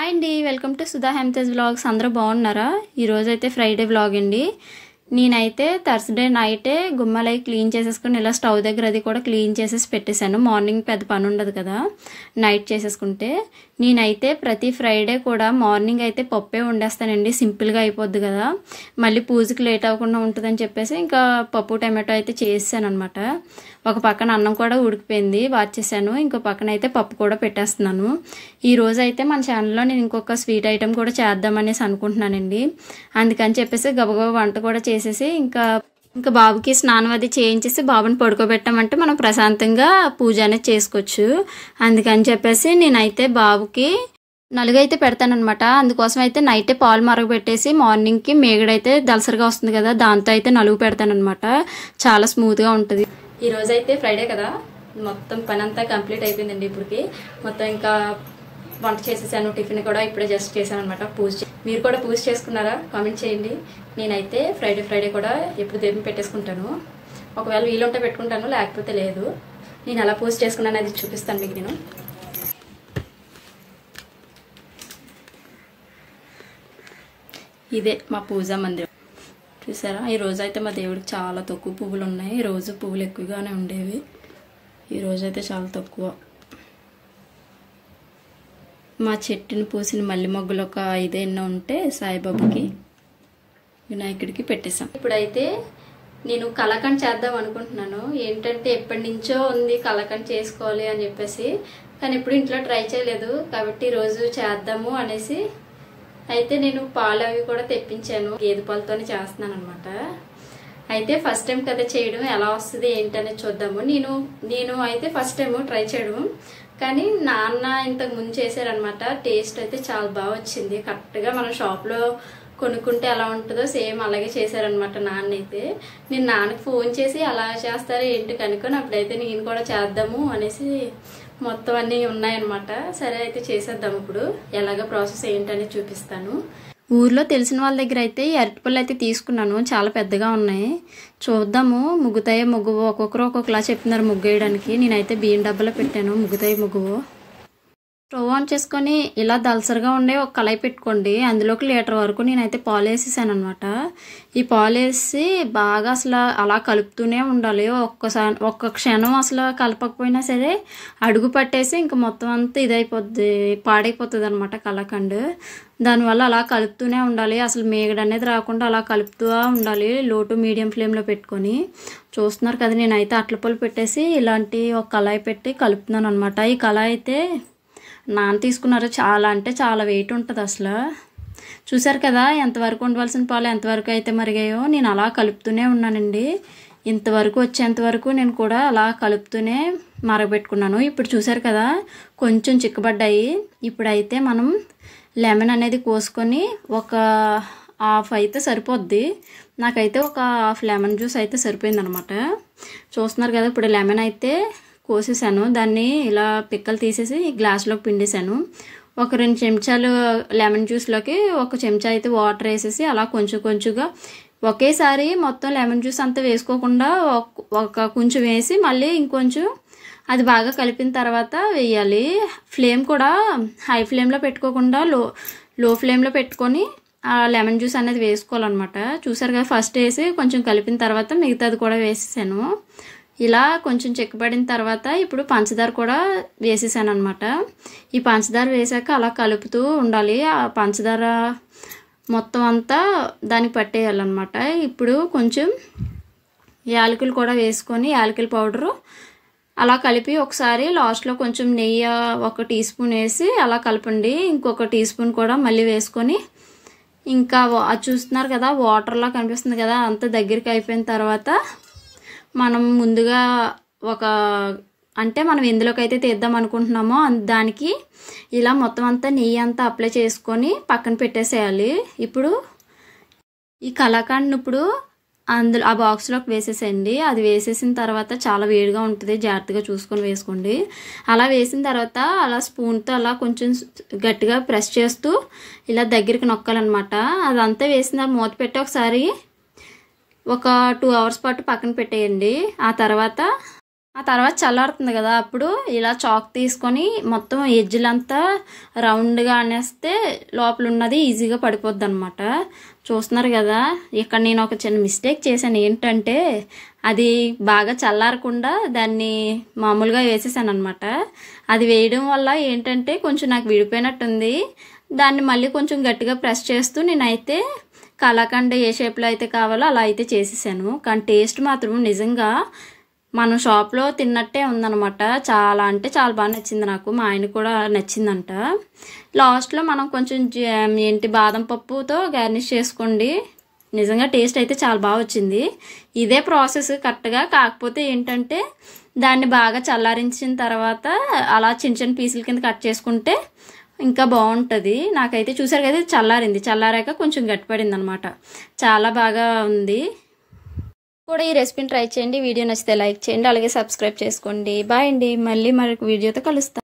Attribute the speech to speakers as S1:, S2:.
S1: hi అండి welcome to Sudha Hemtej vlogs అందరూ బాగున్నారా ఈరోజు అయితే ఫ్రైడే వ్లాగ్ అండి నేనైతే థర్స్డే నైటే గుమ్మలై క్లీన్ చేసేసుకుని ఇలా స్టవ్ దగ్గర అది కూడా క్లీన్ చేసేసి పెట్టేశాను మార్నింగ్ పెద్ద పని ఉండదు కదా నైట్ చేసేసుకుంటే నేనైతే ప్రతి ఫ్రైడే కూడా మార్నింగ్ అయితే పప్పే వండేస్తానండి సింపుల్గా అయిపోద్ది కదా మళ్ళీ పూజకి లేట్ అవ్వకుండా ఉంటుందని చెప్పేసి ఇంకా పప్పు టమాటో అయితే చేసాను అనమాట ఒక పక్కన అన్నం కూడా ఉడికిపోయింది వాచేసాను ఇంకో పక్కన అయితే పప్పు కూడా పెట్టేస్తున్నాను ఈ రోజు అయితే మన ఛానల్లో నేను ఇంకొక స్వీట్ ఐటెం కూడా చేద్దామనేసి అనుకుంటున్నానండి అందుకని చెప్పేసి గబగబా వంట కూడా చేసేసి ఇంకా ఇంకా బాబుకి స్నానం అది చేయించేసి బాబుని పడుకోబెట్టామంటే మనం ప్రశాంతంగా పూజ అనేది చేసుకోవచ్చు అందుకని చెప్పేసి నేనైతే బాబుకి నలుగైతే పెడతానమాట అందుకోసం అయితే నైటే పాలు మరగబెట్టేసి మార్నింగ్కి మేగడైతే దలసరిగా వస్తుంది కదా దాంతో అయితే నలుగు పెడతానమాట చాలా స్మూత్గా ఉంటుంది ఈ రోజు అయితే ఫ్రైడే కదా మొత్తం పని అంతా కంప్లీట్ అయిపోయిందండి ఇప్పటికి మొత్తం ఇంకా వంట చేసేసాను టిఫిన్ కూడా ఇప్పుడే జస్ట్ చేశాను అనమాట పూజ చే- మీరు కూడా పూజ చేసుకున్నారా కామెంట్ చేయండి నేనైతే ఫ్రైడే ఫ్రైడే కూడా ఎప్పుడు దీపం పెట్టేసుకుంటాను ఒకవేళ వీలుంటే పెట్టుకుంటాను లేకపోతే లేదు నేను ఎలా పూజ చేసుకున్నాను అది చూపిస్తాను మీకు నేను ఇదే మా పూజా మందిరం చూసారా ఈ రోజు అయితే మా దేవుడికి చాలా తక్కువ పువ్వులు ఉన్నాయి ఈ రోజు పువ్వులు ఎక్కువగానే ఉండేవి ఈ రోజు అయితే చాలా తక్కువ మా చెట్టుని పూసిన మల్లె మొగ్గలు ఒక ఐదైనా ఉంటే సాయిబాబాకి వినాయకుడికి పెట్టేశాం ఇప్పుడైతే నేను కలకండ్ చేద్దాం అనుకుంటున్నాను ఏంటంటే ఎప్పటి నుంచో ఉంది కలకండ్ చేసుకోవాలి అని చెప్పేసి కానీ ఇప్పుడు ఇంట్లో ట్రై చేయలేదు కాబట్టి ఈరోజు చేద్దాము అనేసి అయితే నేను పాలు అవి కూడా తెప్పించాను గేదె పాలతోనే చేస్తున్నాను అనమాట అయితే ఫస్ట్ టైం కదా చేయడం ఎలా వస్తుంది ఏంటనేది చూద్దాము నేను నేను అయితే ఫస్ట్ టైం ట్రై చేయడం కానీ నాన్న ఇంతకు ముందు చేశారనమాట టేస్ట్ అయితే చాలా బాగా వచ్చింది కరెక్ట్గా మన షాప్లో కొనుక్కుంటే ఎలా ఉంటుందో సేమ్ అలాగే చేశారనమాట నాన్న అయితే నేను నాన్నకి ఫోన్ చేసి అలా చేస్తారో ఏంటి కనుక్కొని అప్పుడైతే నేను కూడా చేద్దాము అనేసి మొత్తం అన్నీ ఉన్నాయన్నమాట సరే అయితే చేసేద్దాం ఇప్పుడు ఎలాగ ప్రాసెస్ ఏంటనేది చూపిస్తాను ఊర్లో తెలిసిన వాళ్ళ దగ్గర అయితే ఈ అరటిపళ్ళు అయితే తీసుకున్నాను చాలా పెద్దగా ఉన్నాయి చూద్దాము ముగ్గుతాయో ముగ్గు ఒక్కొక్కరు ఒక్కొక్కలా చెప్తున్నారు ముగ్గు వేయడానికి నేనైతే బియ్యం డబ్బాలో పెట్టాను ముగ్గుతాయి ముగ్గు స్టవ్ ఆన్ చేసుకొని ఇలా దలసరిగా ఉండే ఒక కళాయి పెట్టుకోండి అందులోకి లీటర్ వరకు నేనైతే పాలు వేసేసాను అనమాట ఈ పాలు వేసి బాగా అసలు అలా కలుపుతూనే ఉండాలి ఒక్కసారి ఒక్క క్షణం అసలు కలపకపోయినా సరే అడుగు పట్టేసి ఇంకా మొత్తం అంతా ఇదైపోద్ది పాడైపోతుంది అనమాట కలకండ్ దానివల్ల అలా కలుపుతూనే ఉండాలి అసలు మేగడ అనేది రాకుండా అలా కలుపుతూ ఉండాలి లో టు మీడియం ఫ్లేమ్లో పెట్టుకొని చూస్తున్నారు కదా నేనైతే అట్ల పొలు పెట్టేసి ఇలాంటి ఒక కళాయి పెట్టి కలుపుతున్నాను అనమాట ఈ కళాయి అయితే నాన్న తీసుకున్నారు చాలా అంటే చాలా వెయిట్ ఉంటుంది అసలు చూసారు కదా ఎంతవరకు ఉండవలసిన పాలు ఎంతవరకు అయితే మరిగాయో నేను అలా కలుపుతూనే ఉన్నానండి ఇంతవరకు వచ్చేంత వరకు నేను కూడా అలా కలుపుతూనే మరగబెట్టుకున్నాను ఇప్పుడు చూసారు కదా కొంచెం చిక్కబడ్డాయి ఇప్పుడైతే మనం లెమన్ అనేది కోసుకొని ఒక హాఫ్ అయితే సరిపోద్ది నాకైతే ఒక హాఫ్ లెమన్ జ్యూస్ అయితే సరిపోయిందనమాట చూస్తున్నారు కదా ఇప్పుడు లెమన్ అయితే కోసేసాను దాన్ని ఇలా పిక్కలు తీసేసి గ్లాస్లోకి పిండేశాను ఒక రెండు చెంచాలు లెమన్ జ్యూస్లోకి ఒక చెంచా అయితే వాటర్ వేసేసి అలా కొంచెం కొంచెంగా ఒకేసారి మొత్తం లెమన్ జ్యూస్ అంతా వేసుకోకుండా ఒక- ఒక కొంచెం వేసి మళ్ళీ ఇంకొంచెం అది బాగా కలిపిన తర్వాత వేయాలి ఫ్లేమ్ కూడా హై ఫ్లేమ్లో పెట్టుకోకుండా లో లో ఫ్లేమ్లో పెట్టుకొని ఆ లెమన్ జ్యూస్ అనేది వేసుకోవాలన్నమాట చూసారు కదా ఫస్ట్ వేసి కొంచెం కలిపిన తర్వాత మిగతాది కూడా వేసేసాను ఇలా కొంచెం చెక్కబడిన తర్వాత ఇప్పుడు పంచదార కూడా వేసేసాను అనమాట ఈ పంచదార వేసాక అలా కలుపుతూ ఉండాలి ఆ పంచదార మొత్తం అంతా దానికి పట్టేయాలన్నమాట ఇప్పుడు కొంచెం యాలకులు కూడా వేసుకొని యాలకుల పౌడరు అలా కలిపి ఒకసారి లాస్ట్లో కొంచెం నెయ్యి ఒక టీ స్పూన్ వేసి అలా కలపండి ఇంకొక టీ స్పూన్ కూడా మళ్ళీ వేసుకొని ఇంకా వా- అది చూస్తున్నారు కదా వాటర్లా కనిపిస్తుంది కదా అంత దగ్గరికి అయిపోయిన తర్వాత మనం ముందుగా ఒక అంటే మనం ఎందులోకైతే తీద్దాం అనుకుంటున్నామో అన్- దానికి ఇలా మొత్తం అంతా నెయ్యి అంతా అప్లై చేసుకొని పక్కన పెట్టేసేయాలి ఇప్పుడు ఈ కలాకండ్ని ఇప్పుడు అందులో ఆ బాక్స్లోకి వేసేసేయండి అది వేసేసిన తర్వాత చాలా వేడిగా ఉంటుంది జాగ్రత్తగా చూసుకొని వేసుకోండి అలా వేసిన తర్వాత అలా స్పూన్తో అలా కొంచెం గట్టిగా ప్రెస్ చేస్తూ ఇలా దగ్గరికి నొక్కాలన్నమాట అదంతా వేసిన మూత పెట్టి ఒకసారి ఒక టూ అవర్స్ పాటు పక్కన పెట్టేయండి ఆ తర్వాత ఆ తర్వాత చల్లారుతుంది కదా అప్పుడు ఇలా చాక్ తీసుకొని మొత్తం ఎడ్జ్లంతా రౌండ్గా అనేస్తే లోపల ఉన్నది ఈజీగా పడిపోద్ది అనమాట చూస్తున్నారు కదా ఇక్కడ నేను ఒక చిన్న మిస్టేక్ చేశాను ఏంటంటే అది బాగా చల్లారకుండా దాన్ని మామూలుగా వేసేసాను అనమాట అది వేయడం వల్ల ఏంటంటే కొంచెం నాకు విడిపోయినట్టుంది దాన్ని మళ్ళీ కొంచెం గట్టిగా ప్రెస్ చేస్తూ నేనైతే కలాకండ ఏ షేప్లో అయితే కావాలో అలా అయితే చేసేసాను కానీ టేస్ట్ మాత్రం నిజంగా మనం షాప్లో తిన్నట్టే ఉందనమాట చాలా అంటే చాలా బాగా నచ్చింది నాకు మా ఆయన కూడా నచ్చిందంట లాస్ట్లో మనం కొంచెం జ- ఏంటి బాదం పప్పుతో గార్నిష్ చేసుకోండి నిజంగా టేస్ట్ అయితే చాలా బాగా వచ్చింది ఇదే ప్రాసెస్ కరెక్ట్గా కాకపోతే ఏంటంటే దాన్ని బాగా చల్లారించిన తర్వాత అలా చిన్న చిన్న పీసుల కింద కట్ చేసుకుంటే ఇంకా బాగుంటుంది నాకైతే చూసారు కదా ఇది చల్లారింది చల్లారాక కొంచెం గట్టిపడింది అనమాట చాలా బాగా ఉంది కూడా ఈ రెసిపీని ట్రై చేయండి వీడియో నచ్చితే లైక్ చేయండి అలాగే సబ్స్క్రైబ్ చేసుకోండి బాయ్ అండి మళ్ళీ మరొక వీడియోతో కలుస్తాను